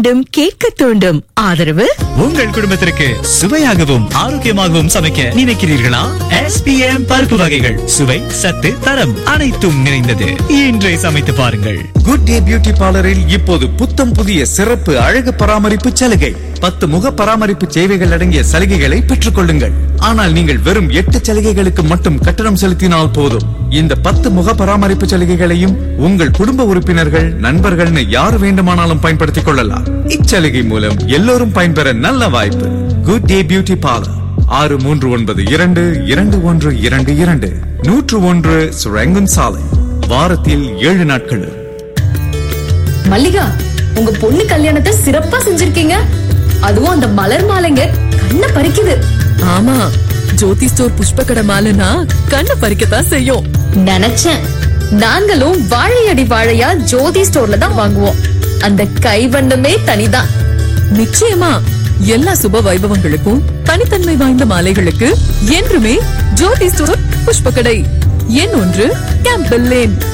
வேண்டும் கேட்க தூண்டும் ஆதரவு உங்கள் குடும்பத்திற்கு சுவையாகவும் ஆரோக்கியமாகவும் சமைக்க நினைக்கிறீர்களா எஸ்பிஎம் பருப்பு வகைகள் சுவை சத்து தரம் அனைத்தும் நிறைந்தது இன்றே சமைத்து பாருங்கள் குட் டே பியூட்டி பார்லரில் இப்போது புத்தம் புதிய சிறப்பு அழகு பராமரிப்பு சலுகை பத்து முக பராமரிப்பு சேவைகள் அடங்கிய சலுகைகளை பெற்றுக் கொள்ளுங்கள் ஆனால் நீங்கள் வெறும் எட்டு சலுகைகளுக்கு மட்டும் கட்டணம் செலுத்தினால் போதும் இந்த பத்து முக பராமரிப்பு சலுகைகளையும் உங்கள் குடும்ப உறுப்பினர்கள் நண்பர்கள்னு யார் வேண்டுமானாலும் பயன்படுத்திக் கொள்ளலாம் இச்சலுகை மூலம் எல்லோரும் பயன்பெற நல்ல வாய்ப்பு குட் டே பியூட்டி பார்லர் ஆறு மூன்று ஒன்பது இரண்டு இரண்டு ஒன்று இரண்டு இரண்டு நூற்று ஒன்று சுரங்கன் சாலை வாரத்தில் ஏழு நாட்களும் மல்லிகா உங்க பொண்ணு கல்யாணத்தை சிறப்பா செஞ்சிருக்கீங்க அதுவும் அந்த மலர் மாலைங்க கண்ணை பறிக்குது ஆமா ஜோதி ஸ்டோர் புஷ்ப கடை மாலைனா கண்ணை பறிக்கத்தான் செய்யும் நினைச்சேன் நாங்களும் வாழையடி வாழையா ஜோதி ஸ்டோர்ல தான் வாங்குவோம் அந்த கைவண்ணமே தனிதான் நிச்சயமா எல்லா சுப வைபவங்களுக்கும் தனித்தன்மை வாய்ந்த மாலைகளுக்கு என்றுமே ஜோதி ஸ்டோர் புஷ்ப கடை எண் ஒன்று கேம்பல் லேன்